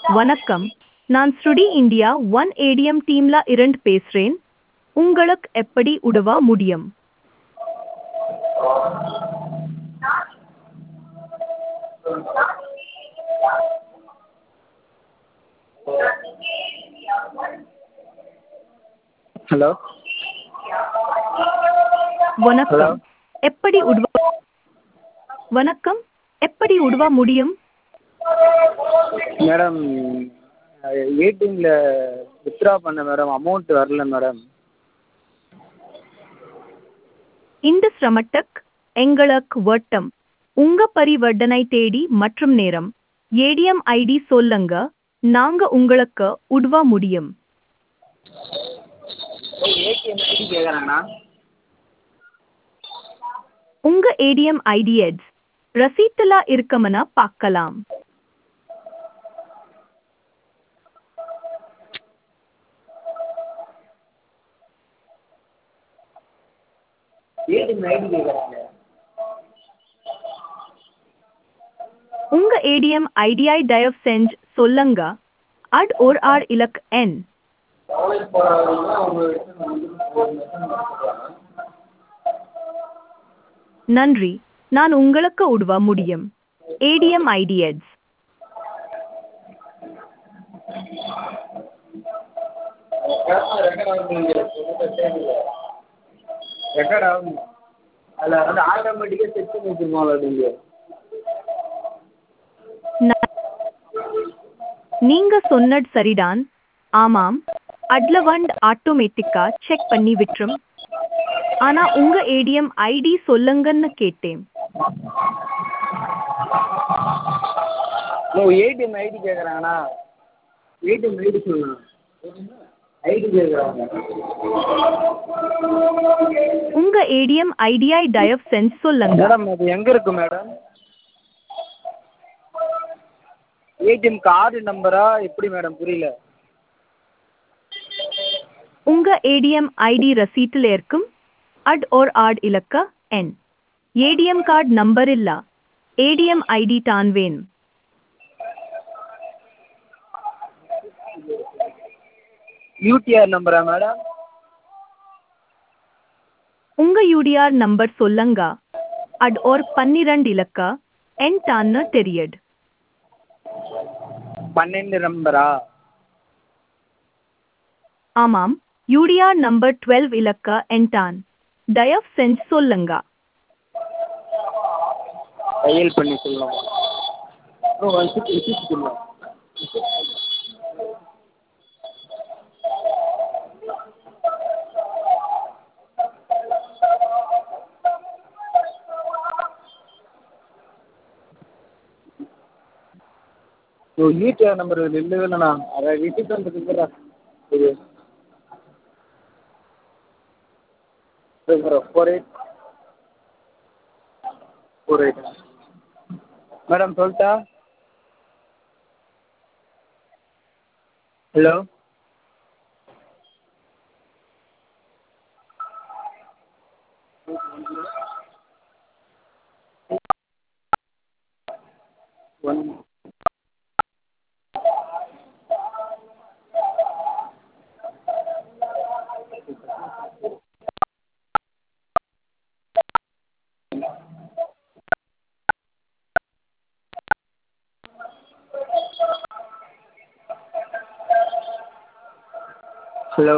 வணக்கம் நான் ஸ்ருடி இந்தியா ஒன் ஏடிஎம் டீம்ல இருந்து பேசுறேன் உங்களுக்கு எப்படி உதவ முடியும் ஹலோ வணக்கம் எப்படி உதவ வணக்கம் எப்படி உதவ முடியும் மேடம் ஏடிஎம்மில் வித்ட்ரா பண்ணேன் மேடம் அமௌண்ட் வரல மேடம் இந்த சிரமத்துக்கு எங்களுக்கு வட்டம் உங்க பரிவர்த்தனை தேதி மற்றும் நேரம் ஏடிஎம் ஐடி சொல்லுங்க நாங்க உங்களுக்கு உதவ முடியும் ஏடிஎம் ஐடி கேட்குறாங்கண்ணா உங்க ஏடிஎம் ஐடி எட்ஸ் ரசீட்டுல இருக்கமனா பார்க்கலாம் ஏடிஎம் ஐடி கேட்குறாங்க உங்க ஏடிஎம் ஐடியை தயவு செஞ்சு சொல்லுங்க அட் ஒரு ஆர் இலக் எண் நன்றி நான் உங்களுக்கு உதவ முடியும் ஏடிஎம் ஐடி எட்ஸ் ரெக்கார்ட் ஆகும் அதில் வந்து ஆட்டோமேட்டிக்காக செக் பண்ணி வச்சுருப்பாங்களா நீங்கள் ந- நீங்க சொன்னது சரிதான் ஆமாம் அட்ல வண்ட் ஆட்டோமேட்டிக்கா செக் பண்ணி விட்டுரும் ஆனா உங்க ஏடிஎம் ஐடி சொல்லுங்கன்னு கேட்டேன் ஓ ஏடிஎம் ஐடி கேட்குறாங்கண்ணா ஏடிஎம் ஐடி சொல்லுண்ணா ஐடி கேட்குறாங்க உங்க ஏடிஎம் ஐடியை தயவு செஞ்சு சொல்லுங்க மேடம் அது எங்கே இருக்கு மேடம் ஏடிஎம் கார்டு நம்பரா எப்படி மேடம் புரியல உங்க ஏடிஎம் ஐடி ரசீட்டில் இருக்கும் அட் ஓர் ஆட் இலக்க எண் ஏடிஎம் கார்டு நம்பர் இல்ல ஏடிஎம் ஐடி தான் வேணும் யூடிஆர் நம்பரா மேடம் உங்க யூடிஆர் நம்பர் சொல்லுங்க அட் ஓர் பன்னிரண்டு இலக்க எண் தான்னு தெரியுது பன்னெண்டு நம்பரா ஆமாம் யூடிஆர் நம்பர் டுவெல் இலக்க எண் தான் தயவு செஞ்சு சொல்லுங்க தையல் பண்ணி சொல்லலாம் ஓ ரிசிப்ட் ரிசிப்ட் சொல்லலாம் ஓ யூடிஆர் நம்பர் இல்லவே இல்லைண்ணா அதை ரிசிப்ட் வந்து கொடுக்குறா இது four eight four eight madam சொல்லட்டா ஹலோ ஒன் ஹலோ